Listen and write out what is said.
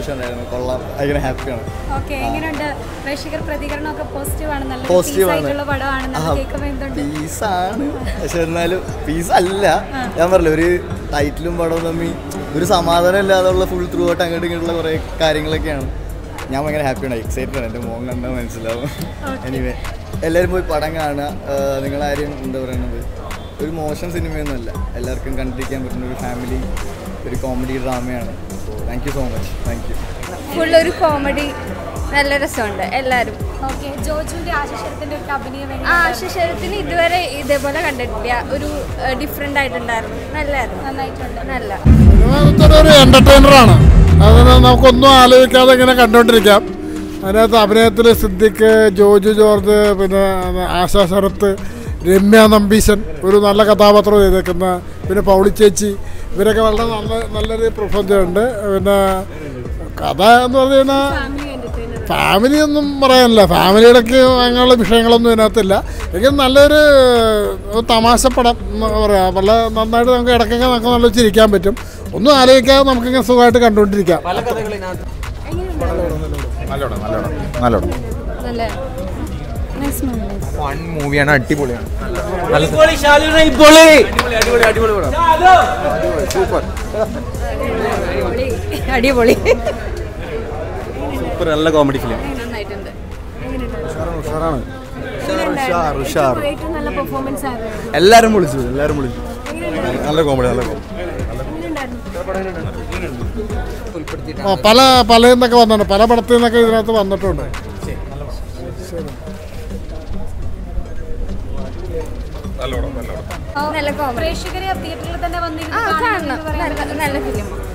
സന്തോഷം ഉണ്ടായിരുന്നു കൊള്ളാം ഭയങ്കര ഹാപ്പിയാണ് ഓക്കെ എങ്ങനെയുണ്ട് പ്രേക്ഷകർ പ്രതികരണമൊക്കെ പോസിറ്റീവ് ആണ് നല്ല Positive ആണ്. ആയിട്ടുള്ള പടമാണ് കേൾക്കുമ്പോൾ എന്തുണ്ട് പീസാണ് പക്ഷെ എന്നാലും പീസ് അല്ല ഞാൻ പറഞ്ഞില്ല ഒരു ടൈറ്റിലും പടവും തമ്മിൽ ഒരു സമാധാനം ഇല്ലാതുള്ള ഫുൾ ത്രൂ ഔട്ട് അങ്ങോട്ടും ഇങ്ങോട്ടുള്ള കുറേ കാര്യങ്ങളൊക്കെയാണ് ഞാൻ ഭയങ്കര ഹാപ്പിയാണ് എക്സൈറ്റഡ് ആണ് എൻ്റെ മോൻ കണ്ടാൽ മനസ്സിലാവും എനിവേ എല്ലാവരും പോയി പടം കാണുക ആഹ് നിങ്ങളാരും എന്താ പറയുന്നത് ഒരു മോശം സിനിമയൊന്നുമല്ല എല്ലാവർക്കും കണ്ടിരിക്കാൻ പറ്റുന്ന ഒരു ഫാമിലി ഒരു കോമഡി ഡ്രാമയാണ് so thank you so much thank you full ഒരു കോമഡി നല്ല രസമുണ്ട് എല്ലാവരും ഓക്കെ ജോജുവിന്റെ ആശിഷത്തിന്റെ ഒക്കെ അഭിനയം ആ എങ്ങനെയുണ്ട്? ശരത്തിന് ഇതുവരെ ഇതേപോലെ കണ്ടിട്ടില്ല ഒരു ഡിഫറെൻ്റ് ആയിട്ടുണ്ടായിരുന്നു നല്ലായിരുന്നു നന്നായിട്ടുണ്ട് നല്ല സിനിമ ഒരു എൻ്റർടൈനറാണ് അതിന് നമുക്കൊന്നും ആലോചിക്കാതെ ഇങ്ങനെ കണ്ടുകൊണ്ടിരിക്കാം അതിനകത്ത് അഭിനയത്തിൽ സിദ്ദിഖ് ജോജു ജോർജ് പിന്നെ ആശാ ശരത്ത് രമ്യ നമ്പീശൻ ഒരു നല്ല കഥാപാത്രം ചെയ്തേക്കുന്ന പിന്നെ പൗളി ചേച്ചി ഇവരൊക്കെ വളരെ നല്ല നല്ലൊരു പ്രബന്ധമുണ്ട് പിന്നെ കഥ എന്ന് പറഞ്ഞു കഴിഞ്ഞാൽ ഫാമിലി എന്റർടൈനർ ഫാമിലി ഒന്നും പറയാനില്ല ഫാമിലിയുടെക്ക് അങ്ങനെയുള്ള വിഷയങ്ങളൊന്നും ഇതിനകത്തില്ല എങ്കിലും നല്ലൊരു ഒരു തമാശ പടം എന്ന് പറയാം വളരെ നന്നായിട്ട് നമുക്ക് ഇടയ്ക്കൊക്കെ നമുക്ക് നല്ല ചിരിക്കാൻ പറ്റും ഒന്നും ആലോചിക്കാതെ നമുക്കിങ്ങനെ സുഖമായിട്ട് കണ്ടുകൊണ്ടിരിക്കാം നല്ല ഫൺ മൂവിയാണ് അടിപൊളിയാണ് അടിപൊളി സൂപ്പർ നല്ല കോമഡി ഫിലിം നന്നായിട്ടുണ്ട് ഏറ്റവും നല്ല പെർഫോമൻസ് ആയിരുന്നു എല്ലാവരും വിളിച്ചു എല്ലാവരും വിളിച്ചു നല്ല കോമഡി നല്ല കോമഡി ആ, പല പല നിന്നൊക്കെ വന്നിട്ടുണ്ട് പല പടത്തിൽ നിന്നൊക്കെ ഇതിനകത്ത് വന്നിട്ടുണ്ട് നല്ല കോമഡി പ്രേക്ഷകരെ തിയേറ്ററിൽ തന്നെ ആ വന്നിരുന്നു കാണണം നല്ല നല്ല ഫിലിം